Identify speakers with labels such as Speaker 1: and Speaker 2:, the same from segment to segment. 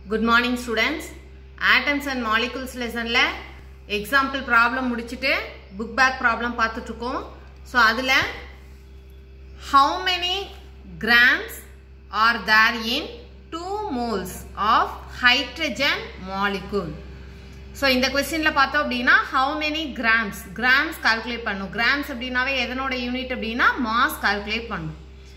Speaker 1: good morning students atoms and molecules லெசனில் example problem முடிச்சுட்டு book back problem பார்த்துட்ருக்கோம் so அதில் how many grams are there in two moles of hydrogen molecule so இந்த கொஸ்டினில் பார்த்தோம் அப்படின்னா how many grams grams calculate பண்ணும் grams அப்படின்னாவே எதனோட யூனிட் அப்படின்னா மாஸ் கால்குலேட் பண்ணும்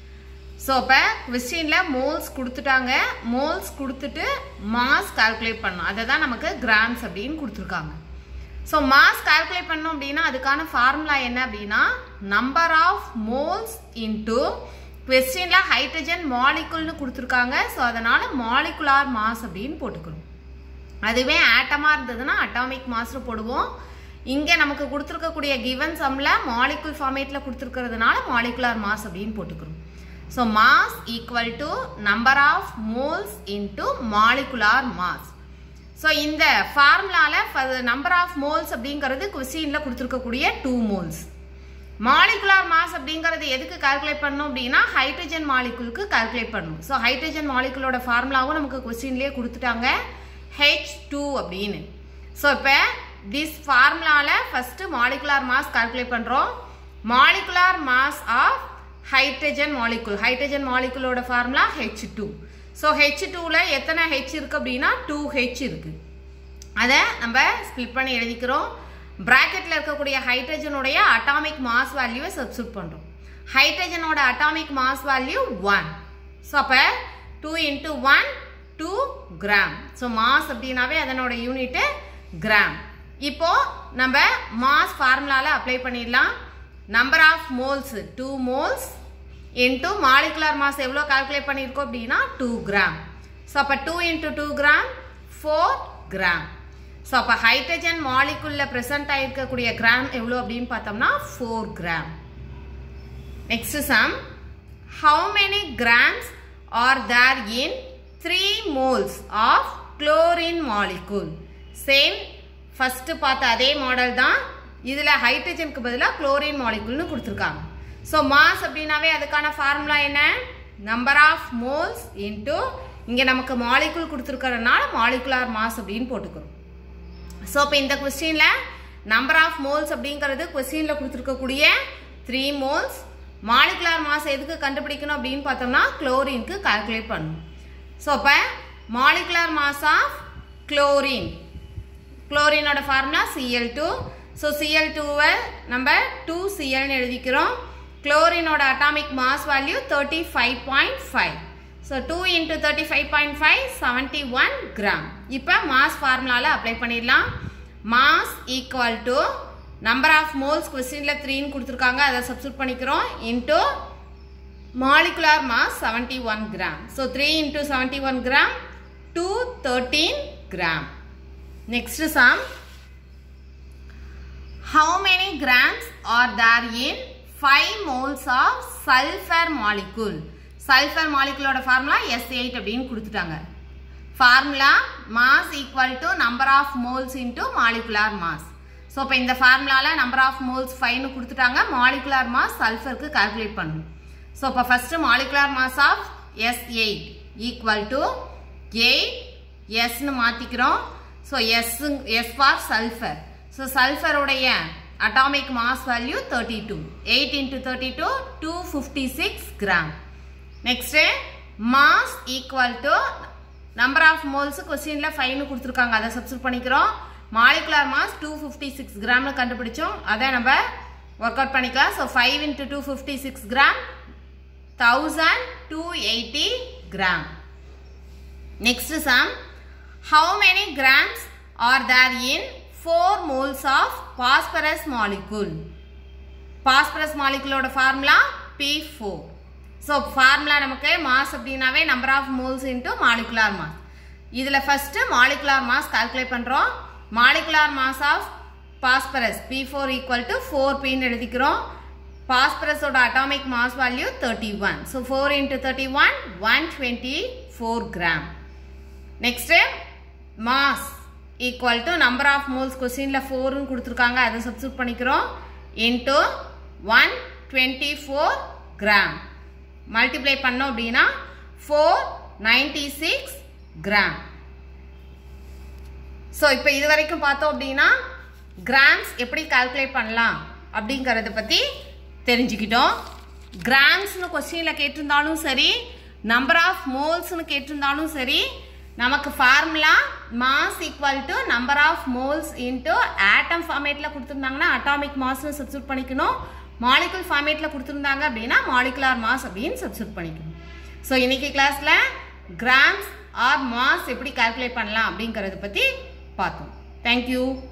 Speaker 1: ஸோ இப்போ கொஸ்டினில் மோல்ஸ் கொடுத்துட்டாங்க மோல்ஸ் கொடுத்துட்டு மாஸ் கால்குலேட் பண்ணும் அதை தான் நமக்கு கிராம்ஸ் அப்படின்னு கொடுத்துருக்காங்க ஸோ மாஸ் கால்குலேட் பண்ணோம் அப்படின்னா அதுக்கான ஃபார்முலா என்ன அப்படின்னா நம்பர் ஆஃப் மோல்ஸ் இன்டூ கொஸ்டினில் ஹைட்ரஜன் மாலிகுல்னு கொடுத்துருக்காங்க ஸோ அதனால் மாலிகுலார் மாஸ் அப்படின்னு போட்டுக்கணும் அதுவே ஆட்டமாக இருந்ததுன்னா அட்டாமிக் மாஸ்னு போடுவோம் இங்கே நமக்கு கொடுத்துருக்கக்கூடிய கிவன் சம்மில் மாலிகுல் ஃபார்மேட்டில் கொடுத்துருக்கிறதுனால மாலிகுலார் மாஸ் அப்படின்னு போட்டுக்கிறோம் so mass equal to number of moles into molecular mass so இந்த ஃபார்முலாவில் நம்பர் ஆஃப் மோல்ஸ் அப்படிங்கிறது கொஸ்டினில் கொடுத்துருக்கக்கூடிய டூ மோல்ஸ் மாலிகுலார் மாஸ் அப்படிங்கிறது எதுக்கு கால்குலேட் பண்ணணும் அப்படின்னா ஹைட்ரஜன் மாலிகுலுக்கு கால்குலேட் பண்ணணும் ஸோ ஹைட்ரஜன் மாலிகுலோட ஃபார்முலாவும் நமக்கு கொஸ்டின்லேயே கொடுத்துட்டாங்க ஹெச் டூ அப்படின்னு ஸோ இப்போ திஸ் ஃபார்முலாவில் ஃபஸ்ட்டு மாலிகுலார் மாஸ் கால்குலேட் பண்ணுறோம் molecular mass of hydrogen molecule hydrogen மாலிகுலோட formula H two so H டூவில் எத்தனை ஹெச் இருக்குது அப்படின்னா டூ ஹெச் இருக்குது அதை நம்ம ஸ்பிளிட் பண்ணி எழுதிக்கிறோம் ப்ராக்கெட்டில் இருக்கக்கூடிய ஹைட்ரஜனுடைய அட்டாமிக் மாஸ் வேல்யூவை சப்ஸ்டியூட் பண்ணுறோம் ஹைட்ரஜனோட atomic mass value one so அப்போ two into one two gram so mass அப்படின்னாவே அதனோட யூனிட்டு கிராம் இப்போ நம்ம மாஸ் ஃபார்முலாவில் அப்ளை பண்ணிடலாம் number of moles two moles into molecular mass எவ்வளோ கால்குலேட் பண்ணியிருக்கோம் அப்படின்னா டூ கிராம் ஸோ அப்போ two into two gram four gram so அப்போ ஹைட்ரஜன் மாலிகுலில் ப்ரெசென்ட் ஆகிருக்கக்கூடிய கிராம் எவ்வளோ அப்படின்னு பார்த்தோம்னா four gram next sum how many grams are there in three moles of chlorine molecule same first பார்த்த அதே மாடல் தான் இதில் ஹைட்ரஜனுக்கு பதிலாக குளோரின் மாலிகுல்னு கொடுத்துருக்காங்க ஸோ மாஸ் அப்படின்னாவே அதுக்கான ஃபார்முலா என்ன நம்பர் ஆஃப் மோல்ஸ் இன்ட்டு இங்கே நமக்கு மாலிகுல் கொடுத்துருக்கறதுனால மாலிகுலார் மாஸ் அப்படின்னு போட்டுக்கிறோம் ஸோ இப்போ இந்த கொஸ்டினில் நம்பர் ஆஃப் மோல்ஸ் அப்படிங்கிறது கொஸ்டினில் கொடுத்துருக்கக்கூடிய த்ரீ மோல்ஸ் மாலிகுலார் மாஸ் எதுக்கு கண்டுபிடிக்கணும் அப்படின்னு பார்த்தோம்னா குளோரின்க்கு கால்குலேட் பண்ணணும் ஸோ இப்போ மாலிகுலார் மாஸ் ஆஃப் குளோரின் குளோரினோட formula C L two so C L டூவை நம்ம டூ சிஎல்னு எழுதிக்கிறோம் குளோரினோட atomic mass value thirty five point five so two into thirty five point five seventy one gram இப்போ மாஸ் ஃபார்முலாவில் அப்ளை பண்ணிடலாம் mass equal to number of moles கொஸ்டினில் த்ரீன்னு கொடுத்துருக்காங்க அதை சப்ஸ்டியூட் பண்ணிக்கிறோம் into molecular mass seventy one gram so three into seventy one gram two thirteen gram next sum how many grams are there in five moles of sulphur molecule sulphur மாலிகுலோட formula S eight அப்படின்னு கொடுத்துட்டாங்க formula mass equal to number of moles into molecular mass so இப்போ இந்த ஃபார்முலாவில் number of moles ஃபைவ்னு கொடுத்துட்டாங்க molecular mass சல்ஃபருக்கு calculate பண்ணணும் ஸோ இப்போ first molecular mass of S eight equal to eight எஸ்ன்னு மாற்றிக்கிறோம் so S S for sulphur so சல்ஃபருடைய atomic mass value thirty two eight into thirty two two fifty six gram next mass equal to number of moles கொஸ்டினில் ஃபைவ்னு கொடுத்துருக்காங்க அதை substitute பண்ணிக்கிறோம் molecular mass two fifty six கிராம்னு கண்டுபிடிச்சோம் அதை நம்ம ஒர்க் அவுட் பண்ணிக்கலாம் so five into two fifty six gram thousand two eighty gram next sum how many grams are there in four moles of phosphorus molecule phosphorus மாலிகுலோட formula P four so formula நமக்கு mass அப்படின்னாவே number of moles into molecular mass இதில் first molecular mass calculate பண்ணுறோம் molecular mass of phosphorus P four equal to four பின்னு எழுதிக்கிறோம் பாஸ்பரஸோட atomic mass value thirty one so four into thirty one one twenty four gram next mass equal to number of moles கொஸ்டினில் ஃபோர்னு கொடுத்துருக்காங்க அதை substitute பண்ணிக்கிறோம் into one twenty four gram multiply பண்ணோம் அப்படின்னா four ninety six gram so இப்போ இது வரைக்கும் பார்த்தோம் அப்படின்னா கிராம்ஸ் எப்படி கால்குலேட் பண்ணலாம் அப்படிங்கிறத பற்றி தெரிஞ்சுக்கிட்டோம் கிராம்ஸ்னு கொஸ்டினில் கேட்டிருந்தாலும் சரி நம்பர் ஆஃப் மோல்ஸ்னு கேட்டிருந்தாலும் சரி நமக்கு formula mass equal to number of moles into atom ஃபார்மேட்டில் கொடுத்துருந்தாங்கன்னா அட்டாமிக் மாஸ்னு சப்ஸ்டியூட் பண்ணிக்கணும் மாலிகுல் ஃபார்மேட்டில் கொடுத்துருந்தாங்க அப்படின்னா மாலிகுலார் மாஸ் அப்படின்னு சப்ஸ்டியூட் பண்ணிக்கணும் ஸோ இன்னைக்கு கிளாஸில் கிராம்ஸ் ஆர் மாஸ் எப்படி கால்குலேட் பண்ணலாம் அப்படிங்கிறத பற்றி பார்த்தோம் தேங்க்யூ